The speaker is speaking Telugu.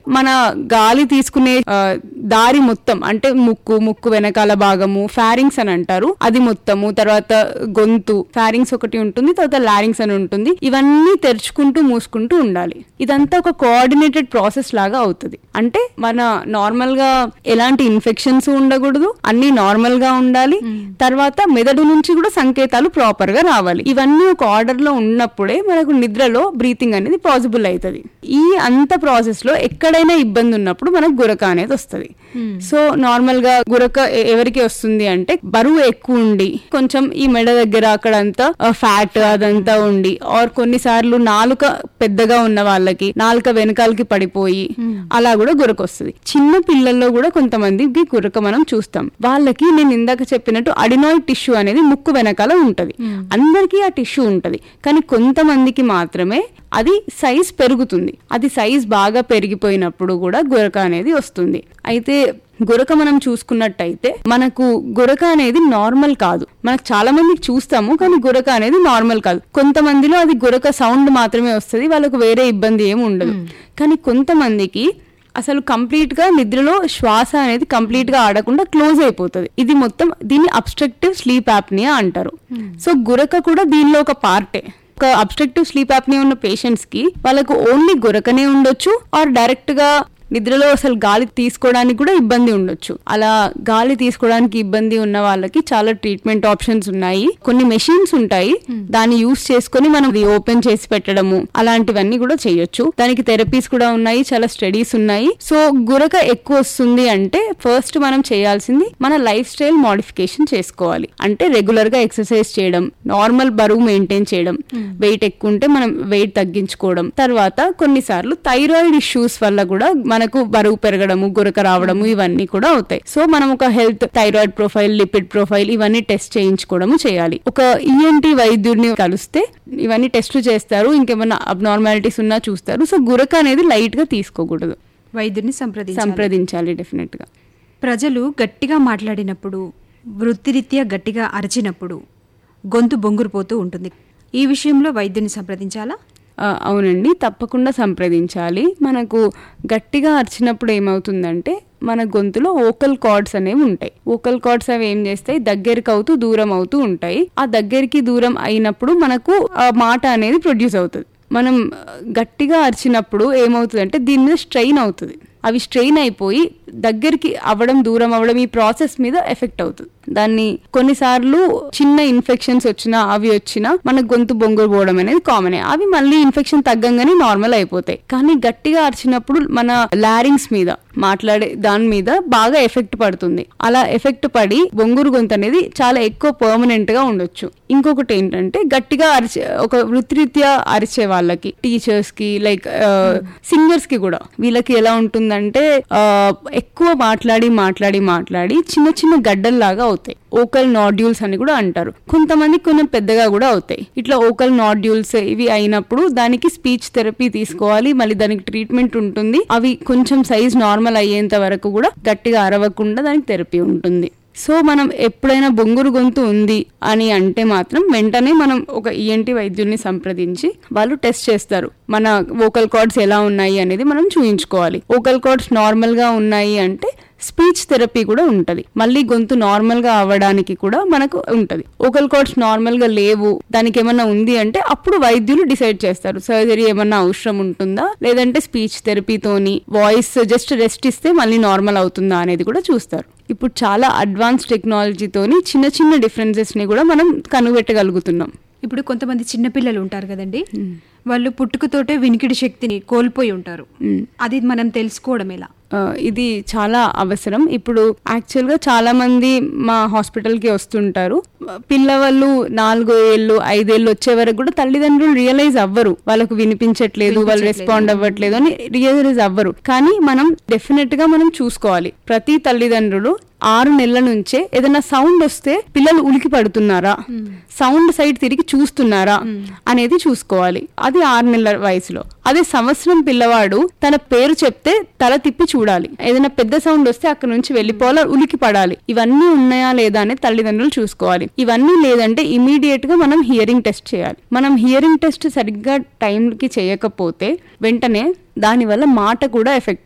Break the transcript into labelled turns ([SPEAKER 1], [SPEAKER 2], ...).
[SPEAKER 1] మన గాలి తీసుకునే ఆ, దారి మొత్తం అంటే ముక్కు ముక్కు వెనకాల భాగము ఫారింగ్స్ అని అంటారు అది మొత్తము తర్వాత గొంతు ఫారింగ్స్ ఒకటి ఉంటుంది తర్వాత లారింగ్స్ అని ఉంటుంది ఇవన్నీ తెరుచుకుంటూ మూసుకుంటూ ఉండాలి ఇదంతా ఒక కోఆర్డినేటెడ్ ప్రాసెస్ లాగా అవుతుంది అంటే మన నార్మల్ గా ఎలాంటి ఇన్ఫెక్షన్స్ ఉండకూడదు అన్ని నార్మల్ గా ఉండాలి తర్వాత మెదడు నుంచి కూడా సంకేతాలు ప్రాపర్ గా రావాలి ఇవన్నీ ఒక ఆర్డర్ లో ఉన్నప్పుడే మనకు నిద్రలో బ్రీతింగ్ అనేది పాసిబుల్ అవుతుంది ఈ అంత ప్రాసెస్ లో ఎక్కడైనా ఇబ్బంది ఉన్నప్పుడు మనకు గురక అనేది వస్తుంది సో నార్మల్ గా గురక ఎ- ఎవరికి వస్తుంది అంటే బరువు ఎక్కువ ఉండి కొంచెం ఈ మెడ దగ్గర అక్కడంతా ఫ్యాట్ అదంతా ఉండి ఆర్ కొన్నిసార్లు నాలుక పెద్దగా ఉన్న వాళ్ళకి నాలుక వెనకాలకి పడిపోయి అలా కూడా గురక వస్తుంది చిన్న పిల్లల్లో కూడా కొంతమందికి గురక మనం చూస్తాం వాళ్ళకి నేను ఇందాక చెప్పినట్టు అడినాయిడ్ టిష్యూ అనేది ముక్కు వెనకాల ఉంటది అందరికీ ఆ టిష్యూ ఉంటది కానీ కొంతమందికి మాత్రమే అది సైజ్ పెరుగుతుంది అది సైజ్ బాగా పెరిగిపోయినప్పుడు కూడా గురక అనేది వస్తుంది అయితే గురక మనం చూసుకున్నట్టయితే మనకు గురక అనేది నార్మల్ కాదు మనకు చాలా మందికి చూస్తాము కానీ గురక అనేది నార్మల్ కాదు కొంతమందిలో అది గురక సౌండ్ మాత్రమే వస్తుంది వాళ్ళకు వేరే ఇబ్బంది ఏమి ఉండదు కానీ కొంతమందికి అసలు కంప్లీట్ గా నిద్రలో శ్వాస అనేది కంప్లీట్ గా ఆడకుండా క్లోజ్ అయిపోతుంది ఇది మొత్తం దీన్ని అబ్స్ట్రక్టివ్ స్లీప్ యాప్నియా అంటారు సో గురక కూడా దీనిలో ఒక పార్టే ఒక అబ్స్ట్రక్టివ్ స్లీప్ యాప్నియా ఉన్న పేషెంట్స్ కి వాళ్ళకు ఓన్లీ గురకనే ఉండొచ్చు ఆర్ డైరెక్ట్ గా నిద్రలో అసలు గాలి తీసుకోవడానికి కూడా ఇబ్బంది ఉండొచ్చు అలా గాలి తీసుకోవడానికి ఇబ్బంది ఉన్న వాళ్ళకి చాలా ట్రీట్మెంట్ ఆప్షన్స్ ఉన్నాయి కొన్ని మెషిన్స్ ఉంటాయి దాన్ని యూస్ చేసుకొని మనం ఓపెన్ చేసి పెట్టడము అలాంటివన్నీ కూడా చేయొచ్చు దానికి థెరపీస్ కూడా ఉన్నాయి చాలా స్టడీస్ ఉన్నాయి సో గురక ఎక్కువ వస్తుంది అంటే ఫస్ట్ మనం చేయాల్సింది మన లైఫ్ స్టైల్ మోడిఫికేషన్ చేసుకోవాలి అంటే రెగ్యులర్ గా ఎక్సర్సైజ్ చేయడం నార్మల్ బరువు మెయింటైన్ చేయడం వెయిట్ ఎక్కువ ఉంటే మనం వెయిట్ తగ్గించుకోవడం తర్వాత కొన్నిసార్లు థైరాయిడ్ ఇష్యూస్ వల్ల కూడా మనకు బరువు పెరగడము గురక రావడము ఇవన్నీ కూడా అవుతాయి సో మనం ఒక health thyroid profile lipid profile ఇవన్నీ టెస్ట్ చేయించుకోవడము చేయాలి ఒక ఈఎన్టీ వైద్యుడిని కలిస్తే ఇవన్నీ టెస్ట్లు చేస్తారు ఇంకేమైనా అబ్నార్మాలిటీస్ ఉన్నా చూస్తారు సో గురక అనేది లైట్ గా తీసుకోకూడదు
[SPEAKER 2] వైద్యుడిని సంప్రదించాలి
[SPEAKER 1] సంప్రదించాలి డెఫినెట్ గా
[SPEAKER 2] ప్రజలు గట్టిగా మాట్లాడినప్పుడు వృత్తిరీత్యా గట్టిగా అరిచినప్పుడు గొంతు బొంగురుపోతూ ఉంటుంది ఈ విషయంలో వైద్యుని సంప్రదించాలా
[SPEAKER 1] ఆ, అవునండి తప్పకుండా సంప్రదించాలి మనకు గట్టిగా అరిచినప్పుడు ఏమవుతుందంటే మన గొంతులో ఓకల్ కార్డ్స్ అనేవి ఉంటాయి ఓకల్ కార్డ్స్ అవి ఏం చేస్తాయి దగ్గరికి అవుతూ దూరం అవుతూ ఉంటాయి ఆ దగ్గరికి దూరం అయినప్పుడు మనకు ఆ మాట అనేది ప్రొడ్యూస్ అవుతుంది మనం ఆ, గట్టిగా అరిచినప్పుడు ఏమవుతుందంటే దీని మీద స్ట్రెయిన్ అవుతుంది అవి స్ట్రెయిన్ అయిపోయి దగ్గరికి అవ్వడం దూరం అవ్వడం ఈ ప్రాసెస్ మీద ఎఫెక్ట్ అవుతుంది దాన్ని కొన్నిసార్లు చిన్న ఇన్ఫెక్షన్స్ వచ్చినా అవి వచ్చినా మన గొంతు బొంగురు పోవడం అనేది కామనే అవి మళ్ళీ ఇన్ఫెక్షన్ తగ్గంగానే నార్మల్ అయిపోతాయి కానీ గట్టిగా అరిచినప్పుడు మన లారింగ్స్ మీద మాట్లాడే దాని మీద బాగా ఎఫెక్ట్ పడుతుంది అలా ఎఫెక్ట్ పడి బొంగురు గొంతు అనేది చాలా ఎక్కువ పర్మనెంట్ గా ఉండొచ్చు ఇంకొకటి ఏంటంటే గట్టిగా అరిచే ఒక వృత్తిరీత్యా అరిచే వాళ్ళకి టీచర్స్ కి లైక్ సింగర్స్ కి కూడా వీళ్ళకి ఎలా ఉంటుందంటే ఆ, ఎక్కువ మాట్లాడి మాట్లాడి మాట్లాడి చిన్న చిన్న గడ్డల్లాగా అవుతాయి ఓకల్ నాడ్యూల్స్ అని కూడా అంటారు కొంతమంది కొంచెం పెద్దగా కూడా అవుతాయి ఇట్లా ఓకల్ నాడ్యూల్స్ ఇవి అయినప్పుడు దానికి స్పీచ్ థెరపీ తీసుకోవాలి మళ్ళీ దానికి ట్రీట్మెంట్ ఉంటుంది అవి కొంచెం సైజ్ నార్మల్ అయ్యేంత వరకు కూడా గట్టిగా అరవకుండా దానికి థెరపీ ఉంటుంది సో మనం ఎప్పుడైనా బొంగురు గొంతు ఉంది అని అంటే మాత్రం వెంటనే మనం ఒక ఈఎన్టీ వైద్యుల్ని సంప్రదించి వాళ్ళు టెస్ట్ చేస్తారు మన వోకల్ కార్డ్స్ ఎలా ఉన్నాయి అనేది మనం చూయించుకోవాలి వోకల్ కార్డ్స్ నార్మల్ గా ఉన్నాయి అంటే స్పీచ్ థెరపీ కూడా ఉంటది మళ్ళీ గొంతు నార్మల్ గా అవ్వడానికి కూడా మనకు ఉంటది ఓకల్ కార్డ్స్ నార్మల్ గా లేవు దానికి ఏమన్నా ఉంది అంటే అప్పుడు వైద్యులు డిసైడ్ చేస్తారు సర్జరీ ఏమన్నా అవసరం ఉంటుందా లేదంటే స్పీచ్ థెరపీతోని వాయిస్ జస్ట్ రెస్ట్ ఇస్తే మళ్ళీ నార్మల్ అవుతుందా అనేది కూడా చూస్తారు ఇప్పుడు చాలా అడ్వాన్స్ టెక్నాలజీతోని చిన్న చిన్న డిఫరెన్సెస్ ని కూడా మనం కనుగొట్టగలుగుతున్నాం
[SPEAKER 2] ఇప్పుడు కొంతమంది చిన్నపిల్లలు ఉంటారు కదండి వాళ్ళు పుట్టుకతోటే వినికిడి శక్తిని కోల్పోయి ఉంటారు అది మనం తెలుసుకోవడం ఎలా
[SPEAKER 1] ఆ, ఇది చాలా అవసరం ఇప్పుడు యాక్చువల్ గా చాలా మంది మా హాస్పిటల్ కి వస్తుంటారు పిల్లవాళ్ళు నాలుగో ఏళ్ళు ఐదేళ్ళు వచ్చే వరకు కూడా తల్లిదండ్రులు రియలైజ్ అవ్వరు వాళ్ళకు వినిపించట్లేదు వాళ్ళు రెస్పాండ్ అవ్వట్లేదు అని రియలైజ్ అవ్వరు కానీ మనం డెఫినెట్ గా మనం చూసుకోవాలి ప్రతి తల్లిదండ్రులు ఆరు నెలల నుంచే ఏదైనా సౌండ్ వస్తే పిల్లలు ఉలికి పడుతున్నారా సౌండ్ సైడ్ తిరిగి చూస్తున్నారా అనేది చూసుకోవాలి అది ఆరు నెలల వయసులో అదే సంవత్సరం పిల్లవాడు తన పేరు చెప్తే తల తిప్పి చూడాలి ఏదైనా పెద్ద సౌండ్ వస్తే అక్కడ నుంచి వెళ్ళిపోవాలా ఉలికి పడాలి ఇవన్నీ ఉన్నాయా లేదా అనేది తల్లిదండ్రులు చూసుకోవాలి ఇవన్నీ లేదంటే ఇమీడియట్ గా మనం హియరింగ్ టెస్ట్ చేయాలి మనం హియరింగ్ టెస్ట్ సరిగ్గా టైంకి చేయకపోతే వెంటనే దానివల్ల మాట కూడా ఎఫెక్ట్